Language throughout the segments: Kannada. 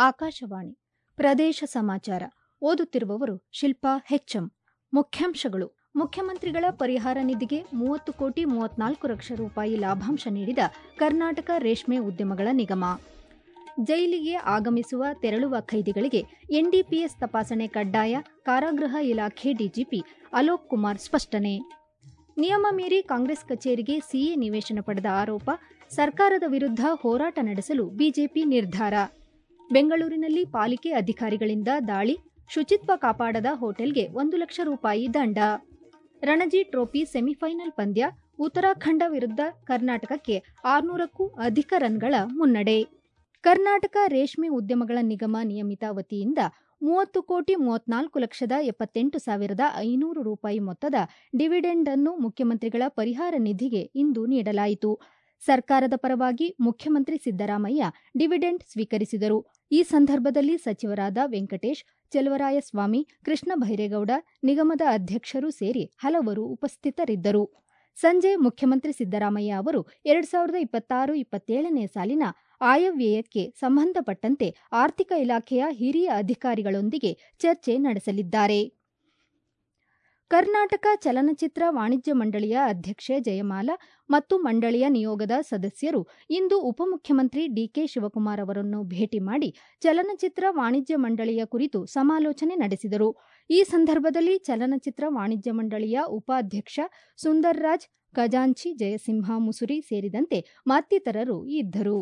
ಆಕಾಶವಾಣಿ ಪ್ರದೇಶ ಸಮಾಚಾರ ಓದುತ್ತಿರುವವರು ಶಿಲ್ಪಾ ಹೆಚ್ಎಂ ಮುಖ್ಯಾಂಶಗಳು ಮುಖ್ಯಮಂತ್ರಿಗಳ ಪರಿಹಾರ ನಿಧಿಗೆ ಮೂವತ್ತು ಕೋಟಿ ಮೂವತ್ನಾಲ್ಕು ಲಕ್ಷ ರೂಪಾಯಿ ಲಾಭಾಂಶ ನೀಡಿದ ಕರ್ನಾಟಕ ರೇಷ್ಮೆ ಉದ್ಯಮಗಳ ನಿಗಮ ಜೈಲಿಗೆ ಆಗಮಿಸುವ ತೆರಳುವ ಖೈದಿಗಳಿಗೆ ಎನ್ಡಿಪಿಎಸ್ ತಪಾಸಣೆ ಕಡ್ಡಾಯ ಕಾರಾಗೃಹ ಇಲಾಖೆ ಡಿಜಿಪಿ ಅಲೋಕ್ ಕುಮಾರ್ ಸ್ಪಷ್ಟನೆ ನಿಯಮ ಮೀರಿ ಕಾಂಗ್ರೆಸ್ ಕಚೇರಿಗೆ ಸಿಎ ನಿವೇಶನ ಪಡೆದ ಆರೋಪ ಸರ್ಕಾರದ ವಿರುದ್ಧ ಹೋರಾಟ ನಡೆಸಲು ಬಿಜೆಪಿ ನಿರ್ಧಾರ ಬೆಂಗಳೂರಿನಲ್ಲಿ ಪಾಲಿಕೆ ಅಧಿಕಾರಿಗಳಿಂದ ದಾಳಿ ಶುಚಿತ್ವ ಕಾಪಾಡದ ಹೋಟೆಲ್ಗೆ ಒಂದು ಲಕ್ಷ ರೂಪಾಯಿ ದಂಡ ರಣಜಿ ಟ್ರೋಫಿ ಸೆಮಿಫೈನಲ್ ಪಂದ್ಯ ಉತ್ತರಾಖಂಡ ವಿರುದ್ಧ ಕರ್ನಾಟಕಕ್ಕೆ ಆರ್ನೂರಕ್ಕೂ ಅಧಿಕ ರನ್ಗಳ ಮುನ್ನಡೆ ಕರ್ನಾಟಕ ರೇಷ್ಮೆ ಉದ್ಯಮಗಳ ನಿಗಮ ನಿಯಮಿತ ವತಿಯಿಂದ ಮೂವತ್ತು ಕೋಟಿ ಮೂವತ್ನಾಲ್ಕು ಲಕ್ಷದ ಎಪ್ಪತ್ತೆಂಟು ಸಾವಿರದ ಐನೂರು ರೂಪಾಯಿ ಮೊತ್ತದ ಡಿವಿಡೆಂಡ್ ಅನ್ನು ಮುಖ್ಯಮಂತ್ರಿಗಳ ಪರಿಹಾರ ನಿಧಿಗೆ ಇಂದು ನೀಡಲಾಯಿತು ಸರ್ಕಾರದ ಪರವಾಗಿ ಮುಖ್ಯಮಂತ್ರಿ ಸಿದ್ದರಾಮಯ್ಯ ಡಿವಿಡೆಂಡ್ ಸ್ವೀಕರಿಸಿದರು ಈ ಸಂದರ್ಭದಲ್ಲಿ ಸಚಿವರಾದ ವೆಂಕಟೇಶ್ ಚೆಲುವರಾಯಸ್ವಾಮಿ ಕೃಷ್ಣ ಬೈರೇಗೌಡ ನಿಗಮದ ಅಧ್ಯಕ್ಷರು ಸೇರಿ ಹಲವರು ಉಪಸ್ಥಿತರಿದ್ದರು ಸಂಜೆ ಮುಖ್ಯಮಂತ್ರಿ ಸಿದ್ದರಾಮಯ್ಯ ಅವರು ಎರಡು ಸಾವಿರದ ಇಪ್ಪತ್ತಾರು ಇಪ್ಪತ್ತೇಳನೇ ಸಾಲಿನ ಆಯವ್ಯಯಕ್ಕೆ ಸಂಬಂಧಪಟ್ಟಂತೆ ಆರ್ಥಿಕ ಇಲಾಖೆಯ ಹಿರಿಯ ಅಧಿಕಾರಿಗಳೊಂದಿಗೆ ಚರ್ಚೆ ನಡೆಸಲಿದ್ದಾರೆ ಕರ್ನಾಟಕ ಚಲನಚಿತ್ರ ವಾಣಿಜ್ಯ ಮಂಡಳಿಯ ಅಧ್ಯಕ್ಷೆ ಜಯಮಾಲ ಮತ್ತು ಮಂಡಳಿಯ ನಿಯೋಗದ ಸದಸ್ಯರು ಇಂದು ಉಪಮುಖ್ಯಮಂತ್ರಿ ಡಿಕೆ ಶಿವಕುಮಾರ್ ಅವರನ್ನು ಭೇಟಿ ಮಾಡಿ ಚಲನಚಿತ್ರ ವಾಣಿಜ್ಯ ಮಂಡಳಿಯ ಕುರಿತು ಸಮಾಲೋಚನೆ ನಡೆಸಿದರು ಈ ಸಂದರ್ಭದಲ್ಲಿ ಚಲನಚಿತ್ರ ವಾಣಿಜ್ಯ ಮಂಡಳಿಯ ಉಪಾಧ್ಯಕ್ಷ ಸುಂದರ್ರಾಜ್ ಖಜಾಂಚಿ ಜಯಸಿಂಹ ಮುಸುರಿ ಸೇರಿದಂತೆ ಮತ್ತಿತರರು ಇದ್ದರು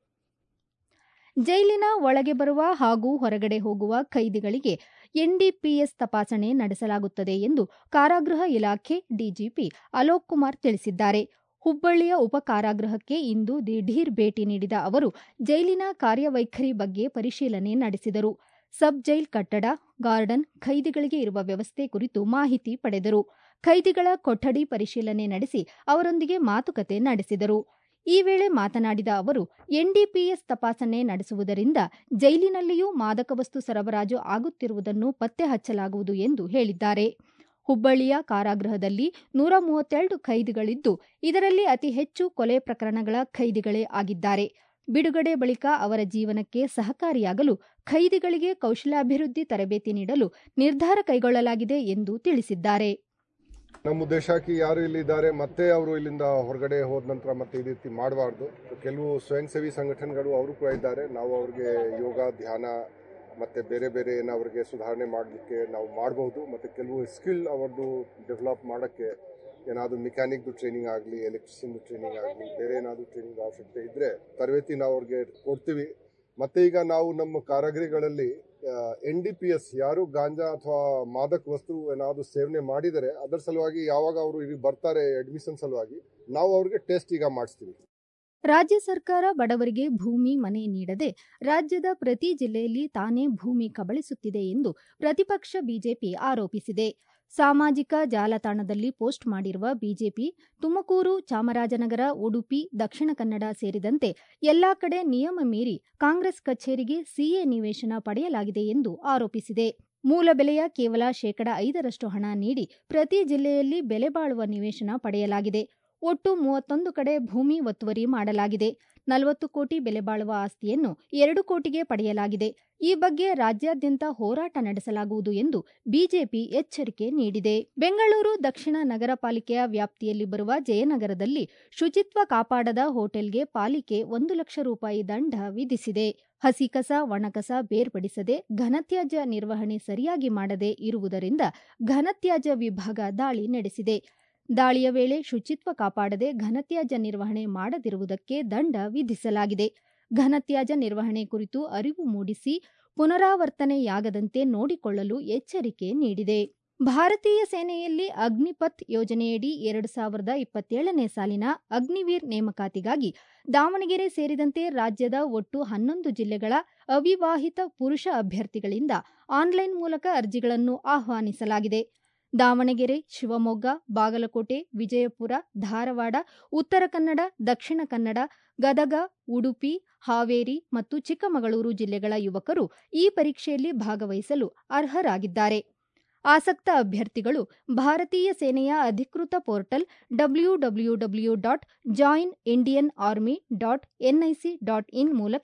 ಜೈಲಿನ ಒಳಗೆ ಬರುವ ಹಾಗೂ ಹೊರಗಡೆ ಹೋಗುವ ಖೈದಿಗಳಿಗೆ ಎನ್ಡಿಪಿಎಸ್ ತಪಾಸಣೆ ನಡೆಸಲಾಗುತ್ತದೆ ಎಂದು ಕಾರಾಗೃಹ ಇಲಾಖೆ ಡಿಜಿಪಿ ಅಲೋಕ್ ಕುಮಾರ್ ತಿಳಿಸಿದ್ದಾರೆ ಹುಬ್ಬಳ್ಳಿಯ ಉಪ ಕಾರಾಗೃಹಕ್ಕೆ ಇಂದು ದಿಢೀರ್ ಭೇಟಿ ನೀಡಿದ ಅವರು ಜೈಲಿನ ಕಾರ್ಯವೈಖರಿ ಬಗ್ಗೆ ಪರಿಶೀಲನೆ ನಡೆಸಿದರು ಸಬ್ ಜೈಲ್ ಕಟ್ಟಡ ಗಾರ್ಡನ್ ಖೈದಿಗಳಿಗೆ ಇರುವ ವ್ಯವಸ್ಥೆ ಕುರಿತು ಮಾಹಿತಿ ಪಡೆದರು ಖೈದಿಗಳ ಕೊಠಡಿ ಪರಿಶೀಲನೆ ನಡೆಸಿ ಅವರೊಂದಿಗೆ ಮಾತುಕತೆ ನಡೆಸಿದರು ಈ ವೇಳೆ ಮಾತನಾಡಿದ ಅವರು ಎನ್ಡಿಪಿಎಸ್ ತಪಾಸಣೆ ನಡೆಸುವುದರಿಂದ ಜೈಲಿನಲ್ಲಿಯೂ ಮಾದಕ ವಸ್ತು ಸರಬರಾಜು ಆಗುತ್ತಿರುವುದನ್ನು ಪತ್ತೆ ಹಚ್ಚಲಾಗುವುದು ಎಂದು ಹೇಳಿದ್ದಾರೆ ಹುಬ್ಬಳ್ಳಿಯ ಕಾರಾಗೃಹದಲ್ಲಿ ನೂರ ಮೂವತ್ತೆರಡು ಖೈದಿಗಳಿದ್ದು ಇದರಲ್ಲಿ ಅತಿ ಹೆಚ್ಚು ಕೊಲೆ ಪ್ರಕರಣಗಳ ಖೈದಿಗಳೇ ಆಗಿದ್ದಾರೆ ಬಿಡುಗಡೆ ಬಳಿಕ ಅವರ ಜೀವನಕ್ಕೆ ಸಹಕಾರಿಯಾಗಲು ಖೈದಿಗಳಿಗೆ ಕೌಶಲ್ಯಾಭಿವೃದ್ಧಿ ತರಬೇತಿ ನೀಡಲು ನಿರ್ಧಾರ ಕೈಗೊಳ್ಳಲಾಗಿದೆ ಎಂದು ತಿಳಿಸಿದ್ದಾರೆ ನಮ್ಮ ಉದ್ದೇಶ ಕಿ ಯಾರು ಇಲ್ಲಿದ್ದಾರೆ ಮತ್ತೆ ಅವರು ಇಲ್ಲಿಂದ ಹೊರಗಡೆ ಹೋದ ನಂತರ ಮತ್ತೆ ಈ ರೀತಿ ಮಾಡಬಾರ್ದು ಕೆಲವು ಸ್ವಯಂ ಸೇವಿ ಸಂಘಟನೆಗಳು ಅವರು ಕೂಡ ಇದ್ದಾರೆ ನಾವು ಅವ್ರಿಗೆ ಯೋಗ ಧ್ಯಾನ ಮತ್ತು ಬೇರೆ ಬೇರೆ ಏನು ಅವ್ರಿಗೆ ಸುಧಾರಣೆ ಮಾಡಲಿಕ್ಕೆ ನಾವು ಮಾಡಬಹುದು ಮತ್ತು ಕೆಲವು ಸ್ಕಿಲ್ ಅವ್ರದ್ದು ಡೆವಲಪ್ ಮಾಡೋಕ್ಕೆ ಏನಾದರೂ ಮೆಕ್ಯಾನಿಕ್ದು ಟ್ರೈನಿಂಗ್ ಆಗಲಿ ಎಲೆಕ್ಟ್ರಿಷಿಯನ್ದು ಟ್ರೈನಿಂಗ್ ಆಗಲಿ ಬೇರೆ ಏನಾದರೂ ಟ್ರೈನಿಂಗ್ ಅವಶ್ಯಕತೆ ಇದ್ದರೆ ತರಬೇತಿ ನಾವು ಅವ್ರಿಗೆ ಕೊಡ್ತೀವಿ ಮತ್ತು ಈಗ ನಾವು ನಮ್ಮ ಕಾರಾಗೃಹಗಳಲ್ಲಿ ಎನ್ ಡಿ ಪಿ ಎಸ್ ಯಾರು ಗಾಂಜಾ ಅಥವಾ ಮಾದಕ ವಸ್ತು ಏನಾದರೂ ಸೇವನೆ ಮಾಡಿದರೆ ಅದರ ಸಲುವಾಗಿ ಯಾವಾಗ ಅವರು ಇಲ್ಲಿ ಬರ್ತಾರೆ ಅಡ್ಮಿಷನ್ ಸಲುವಾಗಿ ನಾವು ಅವ್ರಿಗೆ ಟೆಸ್ಟ್ ಈಗ ಮಾಡಿಸ್ತೀವಿ ರಾಜ್ಯ ಸರ್ಕಾರ ಬಡವರಿಗೆ ಭೂಮಿ ಮನೆ ನೀಡದೆ ರಾಜ್ಯದ ಪ್ರತಿ ಜಿಲ್ಲೆಯಲ್ಲಿ ತಾನೇ ಭೂಮಿ ಕಬಳಿಸುತ್ತಿದೆ ಎಂದು ಪ್ರತಿಪಕ್ಷ ಬಿಜೆಪಿ ಆರೋಪಿಸಿದೆ ಸಾಮಾಜಿಕ ಜಾಲತಾಣದಲ್ಲಿ ಪೋಸ್ಟ್ ಮಾಡಿರುವ ಬಿಜೆಪಿ ತುಮಕೂರು ಚಾಮರಾಜನಗರ ಉಡುಪಿ ದಕ್ಷಿಣ ಕನ್ನಡ ಸೇರಿದಂತೆ ಎಲ್ಲಾ ಕಡೆ ನಿಯಮ ಮೀರಿ ಕಾಂಗ್ರೆಸ್ ಕಚೇರಿಗೆ ಸಿಎ ನಿವೇಶನ ಪಡೆಯಲಾಗಿದೆ ಎಂದು ಆರೋಪಿಸಿದೆ ಮೂಲ ಬೆಲೆಯ ಕೇವಲ ಶೇಕಡ ಐದರಷ್ಟು ಹಣ ನೀಡಿ ಪ್ರತಿ ಜಿಲ್ಲೆಯಲ್ಲಿ ಬೆಲೆ ಬಾಳುವ ನಿವೇಶನ ಪಡೆಯಲಾಗಿದೆ ಒಟ್ಟು ಮೂವತ್ತೊಂದು ಕಡೆ ಭೂಮಿ ಒತ್ತುವರಿ ಮಾಡಲಾಗಿದೆ ನಲವತ್ತು ಕೋಟಿ ಬೆಲೆ ಬಾಳುವ ಆಸ್ತಿಯನ್ನು ಎರಡು ಕೋಟಿಗೆ ಪಡೆಯಲಾಗಿದೆ ಈ ಬಗ್ಗೆ ರಾಜ್ಯಾದ್ಯಂತ ಹೋರಾಟ ನಡೆಸಲಾಗುವುದು ಎಂದು ಬಿಜೆಪಿ ಎಚ್ಚರಿಕೆ ನೀಡಿದೆ ಬೆಂಗಳೂರು ದಕ್ಷಿಣ ನಗರ ಪಾಲಿಕೆಯ ವ್ಯಾಪ್ತಿಯಲ್ಲಿ ಬರುವ ಜಯನಗರದಲ್ಲಿ ಶುಚಿತ್ವ ಕಾಪಾಡದ ಹೋಟೆಲ್ಗೆ ಪಾಲಿಕೆ ಒಂದು ಲಕ್ಷ ರೂಪಾಯಿ ದಂಡ ವಿಧಿಸಿದೆ ಹಸಿಕಸ ಒಣಕಸ ಬೇರ್ಪಡಿಸದೆ ಘನತ್ಯಾಜ್ಯ ನಿರ್ವಹಣೆ ಸರಿಯಾಗಿ ಮಾಡದೆ ಇರುವುದರಿಂದ ಘನತ್ಯಾಜ್ಯ ವಿಭಾಗ ದಾಳಿ ನಡೆಸಿದೆ ದಾಳಿಯ ವೇಳೆ ಶುಚಿತ್ವ ಕಾಪಾಡದೆ ಘನತ್ಯಾಜ್ಯ ನಿರ್ವಹಣೆ ಮಾಡದಿರುವುದಕ್ಕೆ ದಂಡ ವಿಧಿಸಲಾಗಿದೆ ಘನತ್ಯಾಜ್ಯ ನಿರ್ವಹಣೆ ಕುರಿತು ಅರಿವು ಮೂಡಿಸಿ ಪುನರಾವರ್ತನೆಯಾಗದಂತೆ ನೋಡಿಕೊಳ್ಳಲು ಎಚ್ಚರಿಕೆ ನೀಡಿದೆ ಭಾರತೀಯ ಸೇನೆಯಲ್ಲಿ ಅಗ್ನಿಪಥ್ ಯೋಜನೆಯಡಿ ಎರಡು ಸಾವಿರದ ಇಪ್ಪತ್ತೇಳನೇ ಸಾಲಿನ ಅಗ್ನಿವೀರ್ ನೇಮಕಾತಿಗಾಗಿ ದಾವಣಗೆರೆ ಸೇರಿದಂತೆ ರಾಜ್ಯದ ಒಟ್ಟು ಹನ್ನೊಂದು ಜಿಲ್ಲೆಗಳ ಅವಿವಾಹಿತ ಪುರುಷ ಅಭ್ಯರ್ಥಿಗಳಿಂದ ಆನ್ಲೈನ್ ಮೂಲಕ ಅರ್ಜಿಗಳನ್ನು ಆಹ್ವಾನಿಸಲಾಗಿದೆ ದಾವಣಗೆರೆ ಶಿವಮೊಗ್ಗ ಬಾಗಲಕೋಟೆ ವಿಜಯಪುರ ಧಾರವಾಡ ಉತ್ತರ ಕನ್ನಡ ದಕ್ಷಿಣ ಕನ್ನಡ ಗದಗ ಉಡುಪಿ ಹಾವೇರಿ ಮತ್ತು ಚಿಕ್ಕಮಗಳೂರು ಜಿಲ್ಲೆಗಳ ಯುವಕರು ಈ ಪರೀಕ್ಷೆಯಲ್ಲಿ ಭಾಗವಹಿಸಲು ಅರ್ಹರಾಗಿದ್ದಾರೆ ಆಸಕ್ತ ಅಭ್ಯರ್ಥಿಗಳು ಭಾರತೀಯ ಸೇನೆಯ ಅಧಿಕೃತ portal W W W dot join Indian army dot NIC dot in ಮೂಲಕ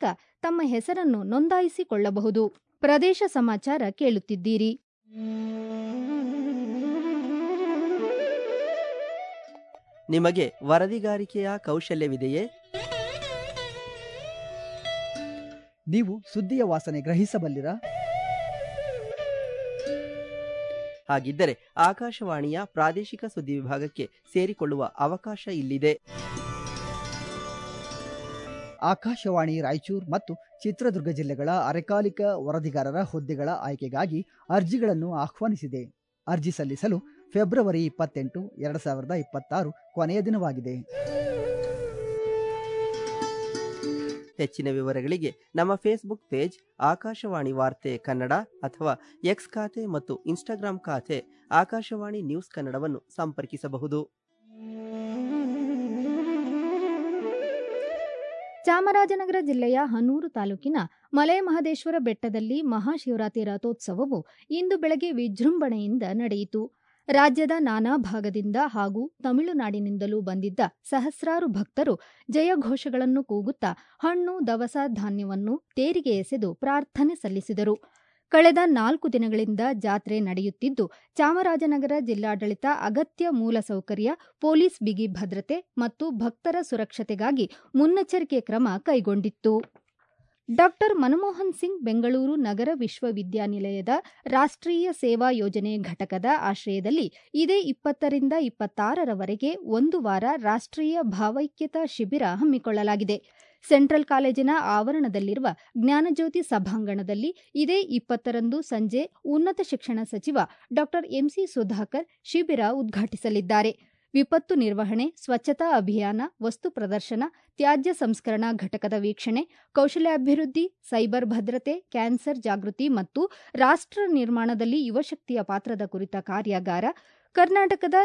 ತಮ್ಮ ಹೆಸರನ್ನು ನೋಂದಾಯಿಸಿಕೊಳ್ಳಬಹುದು ಪ್ರದೇಶ ಸಮಾಚಾರ ಕೇಳುತ್ತಿದ್ದೀರಿ ನಿಮಗೆ ವರದಿಗಾರಿಕೆಯ ಕೌಶಲ್ಯವಿದೆಯೇ ನೀವು ಸುದ್ದಿಯ ವಾಸನೆ ಗ್ರಹಿಸಬಲ್ಲಿರಾ ಹಾಗಿದ್ದರೆ ಆಕಾಶವಾಣಿಯ ಪ್ರಾದೇಶಿಕ ಸುದ್ದಿ ವಿಭಾಗಕ್ಕೆ ಸೇರಿಕೊಳ್ಳುವ ಅವಕಾಶ ಇಲ್ಲಿದೆ ಆಕಾಶವಾಣಿ ರಾಯಚೂರು ಮತ್ತು ಚಿತ್ರದುರ್ಗ ಜಿಲ್ಲೆಗಳ ಅರೆಕಾಲಿಕ ವರದಿಗಾರರ ಹುದ್ದೆಗಳ ಆಯ್ಕೆಗಾಗಿ ಅರ್ಜಿಗಳನ್ನು ಆಹ್ವಾನಿಸಿದೆ ಅರ್ಜಿ ಸಲ್ಲಿಸಲು ಫೆಬ್ರವರಿ ಇಪ್ಪತ್ತೆಂಟು ಎರಡು ಸಾವಿರದ ಇಪ್ಪತ್ತಾರು ಕೊನೆಯ ದಿನವಾಗಿದೆ ಹೆಚ್ಚಿನ ವಿವರಗಳಿಗೆ ನಮ್ಮ ಫೇಸ್ಬುಕ್ ಪೇಜ್ ಆಕಾಶವಾಣಿ ವಾರ್ತೆ ಕನ್ನಡ ಅಥವಾ ಎಕ್ಸ್ ಖಾತೆ ಮತ್ತು ಇನ್ಸ್ಟಾಗ್ರಾಂ ಖಾತೆ ಆಕಾಶವಾಣಿ ನ್ಯೂಸ್ ಕನ್ನಡವನ್ನು ಸಂಪರ್ಕಿಸಬಹುದು ಚಾಮರಾಜನಗರ ಜಿಲ್ಲೆಯ ಹನೂರು ತಾಲೂಕಿನ ಮಲೆ ಮಹದೇಶ್ವರ ಬೆಟ್ಟದಲ್ಲಿ ಮಹಾಶಿವರಾತ್ರಿ ರಥೋತ್ಸವವು ಇಂದು ಬೆಳಗ್ಗೆ ವಿಜೃಂಭಣೆಯಿಂದ ನಡೆಯಿತು ರಾಜ್ಯದ ನಾನಾ ಭಾಗದಿಂದ ಹಾಗೂ ತಮಿಳುನಾಡಿನಿಂದಲೂ ಬಂದಿದ್ದ ಸಹಸ್ರಾರು ಭಕ್ತರು ಜಯಘೋಷಗಳನ್ನು ಕೂಗುತ್ತಾ ಹಣ್ಣು ದವಸ ಧಾನ್ಯವನ್ನು ತೇರಿಗೆ ಎಸೆದು ಪ್ರಾರ್ಥನೆ ಸಲ್ಲಿಸಿದರು ಕಳೆದ ನಾಲ್ಕು ದಿನಗಳಿಂದ ಜಾತ್ರೆ ನಡೆಯುತ್ತಿದ್ದು ಚಾಮರಾಜನಗರ ಜಿಲ್ಲಾಡಳಿತ ಅಗತ್ಯ ಮೂಲಸೌಕರ್ಯ ಪೊಲೀಸ್ ಬಿಗಿ ಭದ್ರತೆ ಮತ್ತು ಭಕ್ತರ ಸುರಕ್ಷತೆಗಾಗಿ ಮುನ್ನೆಚ್ಚರಿಕೆ ಕ್ರಮ ಕೈಗೊಂಡಿತ್ತು ಡಾಕ್ಟರ್ ಮನಮೋಹನ್ ಸಿಂಗ್ ಬೆಂಗಳೂರು ನಗರ ವಿಶ್ವವಿದ್ಯಾನಿಲಯದ ರಾಷ್ಟ್ರೀಯ ಸೇವಾ ಯೋಜನೆ ಘಟಕದ ಆಶ್ರಯದಲ್ಲಿ ಇದೇ ಇಪ್ಪತ್ತರಿಂದ ಇಪ್ಪತ್ತಾರರವರೆಗೆ ಒಂದು ವಾರ ರಾಷ್ಟ್ರೀಯ ಭಾವೈಕ್ಯತಾ ಶಿಬಿರ ಹಮ್ಮಿಕೊಳ್ಳಲಾಗಿದೆ ಸೆಂಟ್ರಲ್ ಕಾಲೇಜಿನ ಆವರಣದಲ್ಲಿರುವ ಜ್ಞಾನಜ್ಯೋತಿ ಸಭಾಂಗಣದಲ್ಲಿ ಇದೇ ಇಪ್ಪತ್ತರಂದು ಸಂಜೆ ಉನ್ನತ ಶಿಕ್ಷಣ ಸಚಿವ ಡಾಕ್ಟರ್ ಎಂಸಿ ಸುಧಾಕರ್ ಶಿಬಿರ ಉದ್ಘಾಟಿಸಲಿದ್ದಾರೆ ವಿಪತ್ತು ನಿರ್ವಹಣೆ ಸ್ವಚ್ಛತಾ ಅಭಿಯಾನ ವಸ್ತು ಪ್ರದರ್ಶನ ತ್ಯಾಜ್ಯ ಸಂಸ್ಕರಣಾ ಘಟಕದ ವೀಕ್ಷಣೆ ಕೌಶಲ್ಯಾಭಿವೃದ್ಧಿ ಸೈಬರ್ ಭದ್ರತೆ ಕ್ಯಾನ್ಸರ್ ಜಾಗೃತಿ ಮತ್ತು ರಾಷ್ಟ್ರ ನಿರ್ಮಾಣದಲ್ಲಿ ಯುವಶಕ್ತಿಯ ಪಾತ್ರದ ಕುರಿತ ಕಾರ್ಯಾಗಾರ ಕರ್ನಾಟಕದ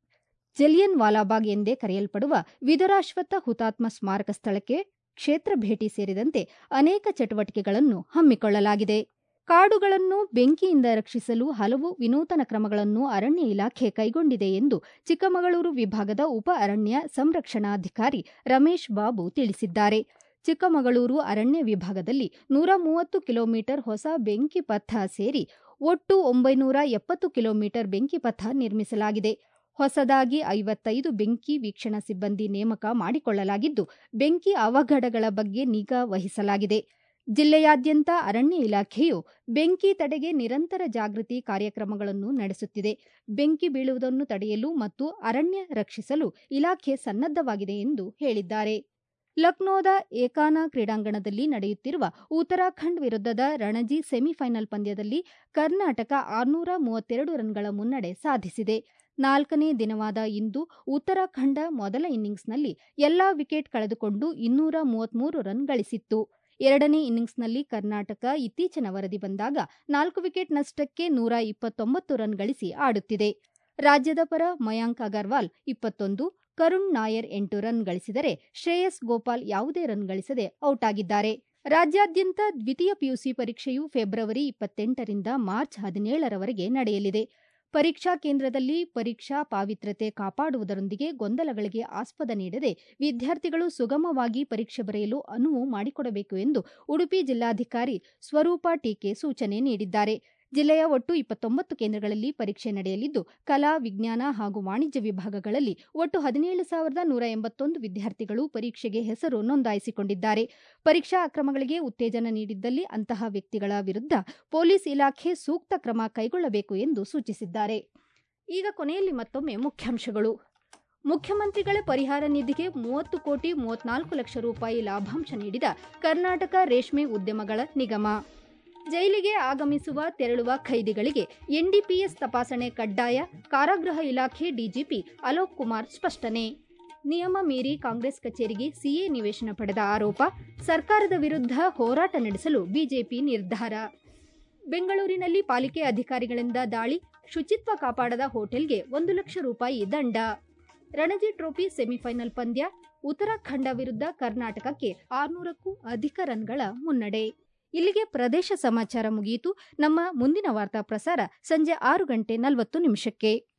ಜಲಿಯನ್ ವಾಲಾಬಾಗ್ ಎಂದೇ ಕರೆಯಲ್ಪಡುವ ವಿದುರಾಶ್ವತ್ಥ ಹುತಾತ್ಮ ಸ್ಮಾರಕ ಸ್ಥಳಕ್ಕೆ ಕ್ಷೇತ್ರ ಭೇಟಿ ಸೇರಿದಂತೆ ಅನೇಕ ಚಟುವಟಿಕೆಗಳನ್ನು ಹಮ್ಮಿಕೊಳ್ಳಲಾಗಿದೆ ಕಾಡುಗಳನ್ನು ಬೆಂಕಿಯಿಂದ ರಕ್ಷಿಸಲು ಹಲವು ವಿನೂತನ ಕ್ರಮಗಳನ್ನು ಅರಣ್ಯ ಇಲಾಖೆ ಕೈಗೊಂಡಿದೆ ಎಂದು ಚಿಕ್ಕಮಗಳೂರು ವಿಭಾಗದ ಉಪ ಅರಣ್ಯ ಸಂರಕ್ಷಣಾಧಿಕಾರಿ ರಮೇಶ್ ಬಾಬು ತಿಳಿಸಿದ್ದಾರೆ ಚಿಕ್ಕಮಗಳೂರು ಅರಣ್ಯ ವಿಭಾಗದಲ್ಲಿ ನೂರ ಮೂವತ್ತು ಕಿಲೋಮೀಟರ್ ಹೊಸ ಬೆಂಕಿ ಪಥ ಸೇರಿ ಒಟ್ಟು ಒಂಬೈನೂರ ಎಪ್ಪತ್ತು ಕಿಲೋಮೀಟರ್ ಬೆಂಕಿ ಪಥ ನಿರ್ಮಿಸಲಾಗಿದೆ ಹೊಸದಾಗಿ ಐವತ್ತೈದು ಬೆಂಕಿ ವೀಕ್ಷಣಾ ಸಿಬ್ಬಂದಿ ನೇಮಕ ಮಾಡಿಕೊಳ್ಳಲಾಗಿದ್ದು ಬೆಂಕಿ ಅವಘಡಗಳ ಬಗ್ಗೆ ನಿಗಾ ವಹಿಸಲಾಗಿದೆ ಜಿಲ್ಲೆಯಾದ್ಯಂತ ಅರಣ್ಯ ಇಲಾಖೆಯು ಬೆಂಕಿ ತಡೆಗೆ ನಿರಂತರ ಜಾಗೃತಿ ಕಾರ್ಯಕ್ರಮಗಳನ್ನು ನಡೆಸುತ್ತಿದೆ ಬೆಂಕಿ ಬೀಳುವುದನ್ನು ತಡೆಯಲು ಮತ್ತು ಅರಣ್ಯ ರಕ್ಷಿಸಲು ಇಲಾಖೆ ಸನ್ನದ್ದವಾಗಿದೆ ಎಂದು ಹೇಳಿದ್ದಾರೆ ಲಕ್ನೋದ ಏಕಾನ ಕ್ರೀಡಾಂಗಣದಲ್ಲಿ ನಡೆಯುತ್ತಿರುವ ಉತ್ತರಾಖಂಡ್ ವಿರುದ್ಧದ ರಣಜಿ ಸೆಮಿಫೈನಲ್ ಪಂದ್ಯದಲ್ಲಿ ಕರ್ನಾಟಕ ಆರುನೂರ ಮೂವತ್ತೆರಡು ರನ್ಗಳ ಮುನ್ನಡೆ ಸಾಧಿಸಿದೆ ನಾಲ್ಕನೇ ದಿನವಾದ ಇಂದು ಉತ್ತರಾಖಂಡ ಮೊದಲ ಇನ್ನಿಂಗ್ಸ್ನಲ್ಲಿ ಎಲ್ಲಾ ವಿಕೆಟ್ ಕಳೆದುಕೊಂಡು ಇನ್ನೂರ ಮೂವತ್ಮೂರು ರನ್ ಗಳಿಸಿತ್ತು ಎರಡನೇ ಇನ್ನಿಂಗ್ಸ್ನಲ್ಲಿ ಕರ್ನಾಟಕ ಇತ್ತೀಚಿನ ವರದಿ ಬಂದಾಗ ನಾಲ್ಕು ವಿಕೆಟ್ ನಷ್ಟಕ್ಕೆ ನೂರ ಇಪ್ಪತ್ತೊಂಬತ್ತು ರನ್ ಗಳಿಸಿ ಆಡುತ್ತಿದೆ ರಾಜ್ಯದ ಪರ ಮಯಾಂಕ್ ಅಗರ್ವಾಲ್ ಇಪ್ಪತ್ತೊಂದು ಕರುಣ್ ನಾಯರ್ ಎಂಟು ರನ್ ಗಳಿಸಿದರೆ ಶ್ರೇಯಸ್ ಗೋಪಾಲ್ ಯಾವುದೇ ರನ್ ಗಳಿಸದೆ ಔಟ್ ಆಗಿದ್ದಾರೆ ರಾಜ್ಯಾದ್ಯಂತ ದ್ವಿತೀಯ ಪಿಯುಸಿ ಪರೀಕ್ಷೆಯು ಫೆಬ್ರವರಿ ಇಪ್ಪತ್ತೆಂಟರಿಂದ ಮಾರ್ಚ್ ಹದಿನೇಳರವರೆಗೆ ನಡೆಯಲಿದೆ ಪರೀಕ್ಷಾ ಕೇಂದ್ರದಲ್ಲಿ ಪರೀಕ್ಷಾ ಪಾವಿತ್ರ್ಯತೆ ಕಾಪಾಡುವುದರೊಂದಿಗೆ ಗೊಂದಲಗಳಿಗೆ ಆಸ್ಪದ ನೀಡದೆ ವಿದ್ಯಾರ್ಥಿಗಳು ಸುಗಮವಾಗಿ ಪರೀಕ್ಷೆ ಬರೆಯಲು ಅನುವು ಮಾಡಿಕೊಡಬೇಕು ಎಂದು ಉಡುಪಿ ಜಿಲ್ಲಾಧಿಕಾರಿ ಸ್ವರೂಪ ಟೀಕೆ ಸೂಚನೆ ನೀಡಿದ್ದಾರೆ ಜಿಲ್ಲೆಯ ಒಟ್ಟು ಇಪ್ಪತ್ತೊಂಬತ್ತು ಕೇಂದ್ರಗಳಲ್ಲಿ ಪರೀಕ್ಷೆ ನಡೆಯಲಿದ್ದು ಕಲಾ ವಿಜ್ಞಾನ ಹಾಗೂ ವಾಣಿಜ್ಯ ವಿಭಾಗಗಳಲ್ಲಿ ಒಟ್ಟು ಹದಿನೇಳು ಸಾವಿರದ ನೂರ ಎಂಬತ್ತೊಂದು ವಿದ್ಯಾರ್ಥಿಗಳು ಪರೀಕ್ಷೆಗೆ ಹೆಸರು ನೋಂದಾಯಿಸಿಕೊಂಡಿದ್ದಾರೆ ಪರೀಕ್ಷಾ ಅಕ್ರಮಗಳಿಗೆ ಉತ್ತೇಜನ ನೀಡಿದ್ದಲ್ಲಿ ಅಂತಹ ವ್ಯಕ್ತಿಗಳ ವಿರುದ್ಧ ಪೊಲೀಸ್ ಇಲಾಖೆ ಸೂಕ್ತ ಕ್ರಮ ಕೈಗೊಳ್ಳಬೇಕು ಎಂದು ಸೂಚಿಸಿದ್ದಾರೆ ಈಗ ಕೊನೆಯಲ್ಲಿ ಮತ್ತೊಮ್ಮೆ ಮುಖ್ಯಾಂಶಗಳು ಮುಖ್ಯಮಂತ್ರಿಗಳ ಪರಿಹಾರ ನಿಧಿಗೆ ಮೂವತ್ತು ಕೋಟಿ ಮೂವತ್ನಾಲ್ಕು ಲಕ್ಷ ರೂಪಾಯಿ ಲಾಭಾಂಶ ನೀಡಿದ ಕರ್ನಾಟಕ ರೇಷ್ಮೆ ಉದ್ಯಮಗಳ ನಿಗಮ ಜೈಲಿಗೆ ಆಗಮಿಸುವ ತೆರಳುವ ಖೈದಿಗಳಿಗೆ ಎನ್ಡಿಪಿಎಸ್ ತಪಾಸಣೆ ಕಡ್ಡಾಯ ಕಾರಾಗೃಹ ಇಲಾಖೆ ಡಿಜಿಪಿ ಅಲೋಕ್ ಕುಮಾರ್ ಸ್ಪಷ್ಟನೆ ನಿಯಮ ಮೀರಿ ಕಾಂಗ್ರೆಸ್ ಕಚೇರಿಗೆ ಸಿಎ ನಿವೇಶನ ಪಡೆದ ಆರೋಪ ಸರ್ಕಾರದ ವಿರುದ್ಧ ಹೋರಾಟ ನಡೆಸಲು ಬಿಜೆಪಿ ನಿರ್ಧಾರ ಬೆಂಗಳೂರಿನಲ್ಲಿ ಪಾಲಿಕೆ ಅಧಿಕಾರಿಗಳಿಂದ ದಾಳಿ ಶುಚಿತ್ವ ಕಾಪಾಡದ ಹೋಟೆಲ್ಗೆ ಒಂದು ಲಕ್ಷ ರೂಪಾಯಿ ದಂಡ ರಣಜಿ ಟ್ರೋಫಿ ಸೆಮಿಫೈನಲ್ ಪಂದ್ಯ ಉತ್ತರಾಖಂಡ ವಿರುದ್ಧ ಕರ್ನಾಟಕಕ್ಕೆ ಆರ್ನೂರಕ್ಕೂ ಅಧಿಕ ರನ್ಗಳ ಮುನ್ನಡೆ ಇಲ್ಲಿಗೆ ಪ್ರದೇಶ ಸಮಾಚಾರ ಮುಗಿಯಿತು ನಮ್ಮ ಮುಂದಿನ ವಾರ್ತಾ ಪ್ರಸಾರ ಸಂಜೆ ಆರು ಗಂಟೆ ನಲವತ್ತು ನಿಮಿಷಕ್ಕೆ